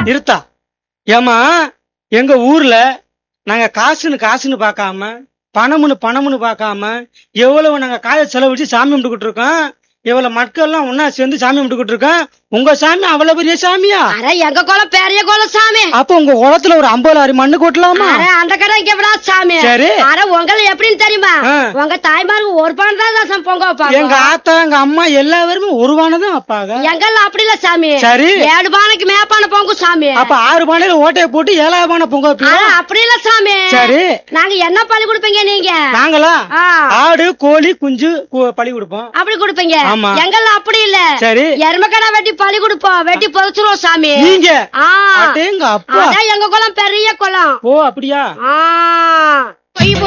நிறுத்தா ஏமா எங்க ஊர்ல நாங்க காசுன்னு காசுன்னு பார்க்காம பணம்னு பணம்னு பார்க்காம எவ்வளவு நாங்க காய செலவழிச்சு சாமி கும்பிட்டுக்கிட்டு இருக்கோம் எவ்வளவு மக்கள் எல்லாம் ஒன்னா சேர்ந்து சாமி கும்பிட்டுக்கிட்டு இருக்கோம் உங்க சாமி அவ்வளவு பெரிய சாமியா அட எங்க குளம் பெரிய குளம் சாமி அப்ப உங்க குளத்துல ஒரு ஐம்பது லாரி மண்ணு கொட்டலாமா அட அந்த கடை இங்க விடா சாமி சரி. அட உங்களை எப்படின்னு தெரியுமா ஆ. உங்க தாய்மாருக்கு ஒரு பணம் தான் ரசம் பொங்க எங்க வைப்பாங்க ஆத்தா எங்க அம்மா எல்லாருமே ஒருவானதான் அப்பாங்க எங்கெல்லாம் அப்படி இல்ல சாமி சரி. ஏழு பானைக்கு மேப்பான பொங்கு சாமி அப்ப ஆறு பானையில ஓட்டையை போட்டு ஏழாவது பானை பொங்க அட வைப்பீங்க அப்படி இல்ல சாமி சரி நாங்க என்ன பழி கொடுப்பீங்க நீங்க நாங்களா ஆ. ஆடு கோழி குஞ்சு கு- பலி கொடுப்போம் அப்படி கொடுப்பீங்க ஆமா. எங்கெல்லாம் அப்படி இல்ல சரி எருமக்கடா வெட்டி பழி கொடுப்போம் வெட்டி பொதிச்சிருவோம் சாமி நீங்க ஆ அடேங்க அப்பா அதான் எங்க குளம் பெரிய குளம் ஓ அப்படியா ஆ